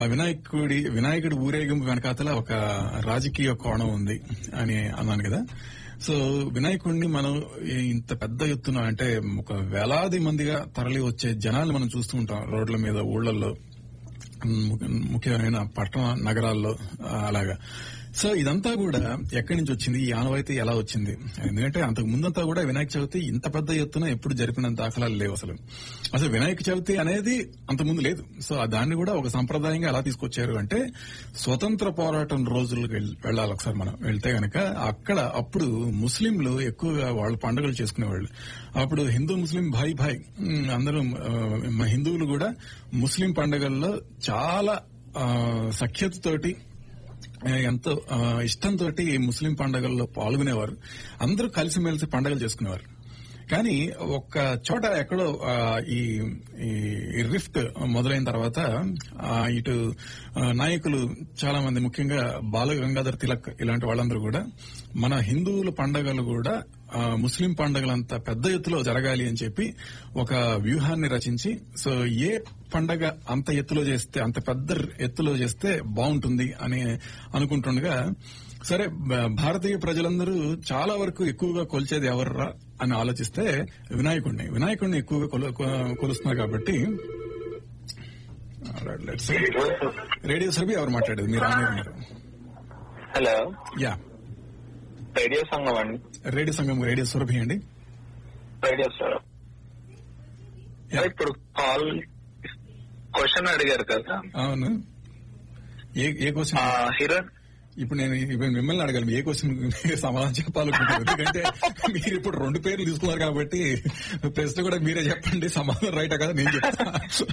ఆ వినాయకుడి వినాయకుడి ఊరేగింపు వెనకాతల ఒక రాజకీయ కోణం ఉంది అని అన్నాను కదా సో వినాయకుడిని మనం ఇంత పెద్ద ఎత్తున అంటే ఒక వేలాది మందిగా తరలి వచ్చే జనాలు మనం చూస్తూ ఉంటాం రోడ్ల మీద ఊళ్ళల్లో ము- ముఖ్యమైన పట్టణ నగరాల్లో ఆ, అలాగా సో ఇదంతా కూడా ఎక్కడి నుంచి వచ్చింది ఈ ఆనవాయితీ ఎలా వచ్చింది ఎందుకంటే అంతకు ముందంతా కూడా వినాయక చవితి ఇంత పెద్ద ఎత్తున ఎప్పుడు జరిపినంత దాఖలాలు లేవు అసలు అసలు వినాయక చవితి అనేది అంత ముందు లేదు సో ఆ దాన్ని కూడా ఒక సంప్రదాయంగా ఎలా తీసుకొచ్చారు అంటే స్వతంత్ర పోరాటం రోజులకు వెళ్- వెళ్ళాలి ఒకసారి మనం వెళ్తే గనక అక్కడ అప్పుడు ముస్లింలు ఎక్కువగా వాళ్ళ పండుగలు చేసుకునేవాళ్ళు అప్పుడు హిందూ ముస్లిం భాయ్ భాయ్ ఉమ్, అందరూ ఆ, మా హిందువులు కూడా ముస్లిం పండుగల్లో చాలా ఆ, సఖ్యతతోటి ఆ, ఎంతో ఆ, ఇష్టంతో ఈ ముస్లిం పండుగల్లో పాల్గొనేవారు అందరూ కలిసిమెలిసి పండుగలు చేసుకునేవారు కానీ ఒక్క చోట ఎక్కడో ఆ, ఈ ఈ రిఫ్ట్ మొదలైన తర్వాత ఆ, ఇటు ఆ, నాయకులు చాలా మంది ముఖ్యంగా బాల గంగాధర్ తిలక్ ఇలాంటి వాళ్ళందరూ కూడా మన హిందువుల పండుగలు కూడా ఆ, ముస్లిం పండుగలంత పెద్ద ఎత్తులో జరగాలి అని చెప్పి ఒక వ్యూహాన్ని రచించి సో ఏ పండగ అంత ఎత్తులో చేస్తే అంత పెద్ద ఎత్తులో చేస్తే బాగుంటుంది అని అనుకుంటుండగా సరే బ- భారతీయ ప్రజలందరూ చాలా వరకు ఎక్కువగా కొలిచేది ఎవర్రా అని ఆలోచిస్తే వినాయకుడిని వినాయకుడిని ఎక్కువగా కొలు- కొ- కొలుస్తున్నారు కాబట్టి Alright, let's see. రేడియో సర్వీ ఎవరు మాట్లాడేది మీరు ఆన్ ఎయిర్ ఉన్నారు హలో యా రేడియో సంఘం అండి రేడియో సంఘం రేడియో సురభి అండి రేడియో సార్ Yeah. ఇప్పుడు కాల్ క్వశ్చన్ అడిగారు కదా అవును ఏ ఏ క్వశ్చన్ ఆ హీరో ఇప్పుడు నేను ఇప్పుడు మిమ్మల్ని అడగాలి ఏ క్వశ్చన్ సమాధానం చెప్పాలనుకుంటున్నాను ఎందుకంటే మీరు ఇప్పుడు రెండు పేర్లు తీసుకున్నారు కాబట్టి ప్రశ్న కూడా మీరే చెప్పండి సమాధానం రైటా కదా నేను చెప్తా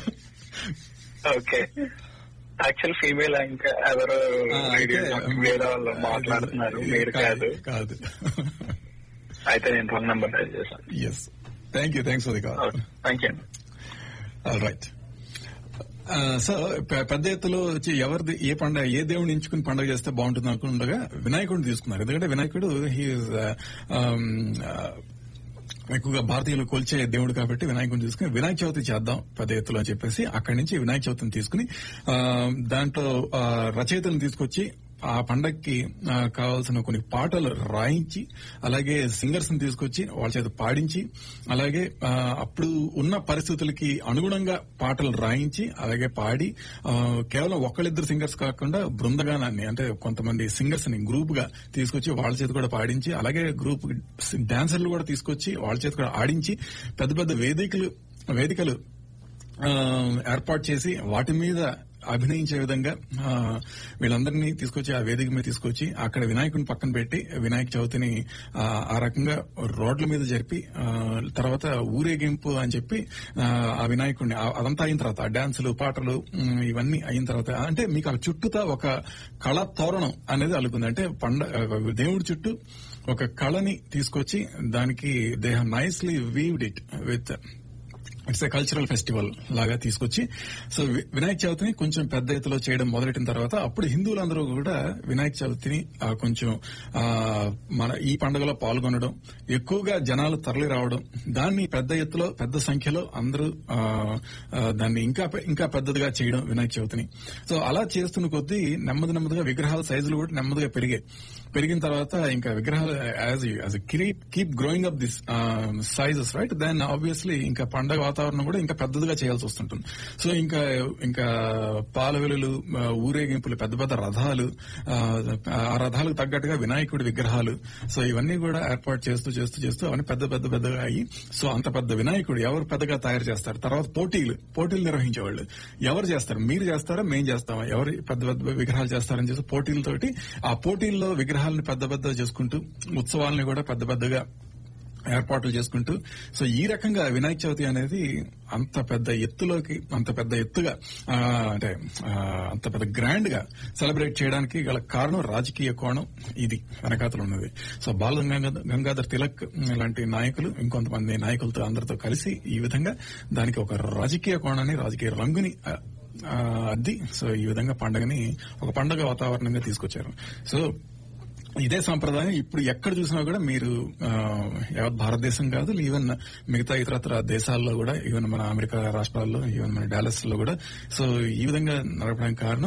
ఓకే యాక్చువల్ ఫీమేల్ ఇంకా ఎవరో ఆ, రేడియో అయితే, వేరే వాళ్ళు మాట్లాడుతున్నారు మీరు కాదు కాదు అయితే నేను రాంగ్ నెంబర్ డైల్ చేశాను yes thank you thanks for the call thank you all right so పె- పెద్ద ఎత్తులో వచ్చి ఎవరిది ఏ పండగ ఏ దేవుడిని ఎంచుకుని పండగ చేస్తే బాగుంటుంది అనుకుండగా వినాయకుడిని తీసుకున్నారు ఎందుకంటే వినాయకుడు హీఈస్ ఎక్కువగా భారతీయులు కొల్చే దేవుడు కాబట్టి వినాయకుడిని తీసుకుని వినాయక చవితి చేద్దాం పెద్ద ఎత్తులో అని చెప్పేసి అక్కడి నుంచి వినాయక చవితిని తీసుకుని ఆ, దాంట్లో ఆ, రచయితలను తీసుకొచ్చి ఆ పండక్కి ఆ, కావాల్సిన కొన్ని పాటలు రాయించి అలాగే సింగర్స్ ని తీసుకొచ్చి వాళ్ళ చేత పాడించి అలాగే ఆ, అప్పుడు ఉన్న పరిస్థితులకి అనుగుణంగా పాటలు రాయించి అలాగే పాడి ఆ, కేవలం ఒకళ్ళిద్దరు సింగర్స్ కాకుండా బృందగానాన్ని అంటే కొంతమంది సింగర్స్ ని గ్రూప్ గా తీసుకొచ్చి వాళ్ళ చేత కూడా పాడించి అలాగే గ్రూప్ డాన్సర్లు కూడా తీసుకొచ్చి వాళ్ళ చేత కూడా ఆడించి పెద్ద పెద్ద వేదికలు వేదికలు ఆ, ఏర్పాటు చేసి వాటి మీద అభినయించే విధంగా ఆ, వీళ్ళందరినీ తీసుకొచ్చి ఆ వేదిక మీద తీసుకొచ్చి అక్కడ వినాయకుడిని పక్కన పెట్టి వినాయక చవితిని ఆ, ఆ రకంగా రోడ్ల మీద జరిపి ఆ, తర్వాత ఊరేగింపు అని చెప్పి ఆ, ఆ వినాయకుడిని ఆ- అదంతా అయిన తర్వాత ఆ డాన్సులు పాటలు ఉమ్, ఇవన్నీ అయిన తర్వాత అంటే మీకు ఆ చుట్టూతా ఒక కళ తోరణం అనేది అలుకుంది అంటే పండ దేవుడి చుట్టూ ఒక కళని తీసుకొచ్చి దానికి they have nicely weaved it with its a cultural festival లాగా తీసుకొచ్చి సో వి- వినాయక చవితిని కొంచెం పెద్ద ఎత్తులో చేయడం మొదలెట్టిన తర్వాత అప్పుడు హిందువులందరూ కూడా వినాయక చవితిని ఆ, కొంచెం ఆ, మన ఈ పండుగలో పాల్గొనడం ఎక్కువగా జనాలు తరలి రావడం దాన్ని పెద్ద ఎత్తులో పెద్ద సంఖ్యలో అందరూ ఆ, ఆ, దాన్ని ఇంకా పె- ఇంకా పెద్దదిగా చేయడం వినాయక చవితిని సో అలా చేస్తున్న కొద్దీ నెమ్మది నెమ్మదిగా విగ్రహాల సైజులు కూడా నెమ్మదిగా పెరిగాయి పెరిగిన తర్వాత ఇంకా విగ్రహాలు as as keep growing up this sizes right then obviously ఇంకా పండగ వాతావరణం కూడా ఇంకా పెద్దదిగా చేయాల్సి వస్తుంటుంది సో ఇంకా ఇంకా పాల వెలులు ఆ, ఊరేగింపులు పెద్ద పెద్ద రథాలు ఆ, ఆ రథాలకు తగ్గట్టుగా వినాయకుడి విగ్రహాలు సో ఇవన్నీ కూడా ఏర్పాటు చేస్తూ చేస్తూ చేస్తూ అవన్నీ పెద్ద పెద్ద పెద్దగా అయ్యి సో అంత పెద్ద వినాయకుడు ఎవరు పెద్దగా తయారు చేస్తారు తర్వాత పోటీలు పోటీలు నిర్వహించేవాళ్ళు ఎవరు చేస్తారు మీరు చేస్తారా మేం చేస్తామా ఎవరు పెద్ద పెద్ద విగ్రహాలు చేస్తారని చెప్పి పోటీలతోటి ఆ పోటీల్లో విగ్రహాలను పెద్ద పెద్ద చేసుకుంటూ ఉత్సవాలని కూడా పెద్ద పెద్దగా ఏర్పాట్లు చేసుకుంటూ సో ఈ రకంగా వినాయక చవితి అనేది అంత పెద్ద ఎత్తులోకి అంత పెద్ద ఎత్తుగా ఆ, అంటే ఆ, అంత పెద్ద గ్రాండ్ గా సెలబ్రేట్ చేయడానికి గల కారణం రాజకీయ కోణం ఇది వెనకాతలు ఉన్నది సో బాల గంగాధర్ గంగాధర్ తిలక్ లాంటి నాయకులు ఇంకొంతమంది నాయకులతో అందరితో కలిసి ఈ విధంగా దానికి ఒక రాజకీయ కోణాన్ని రాజకీయ రంగుని ఆ, ఆ, అద్ది సో ఈ విధంగా పండుగని ఒక పండుగ వాతావరణంగా తీసుకొచ్చారు సో ఇదే సాంప్రదాయం ఇప్పుడు ఎక్కడ చూసినా కూడా మీరు ఆ, యావత్ భారతదేశం కాదు ఈవెన్ మిగతా ఇతరత్ర దేశాల్లో కూడా ఈవెన్ మన అమెరికా రాష్ట్రాల్లో ఈవెన్ మన డాలస్ లో కూడా సో ఈ విధంగా నడపడానికి కారణం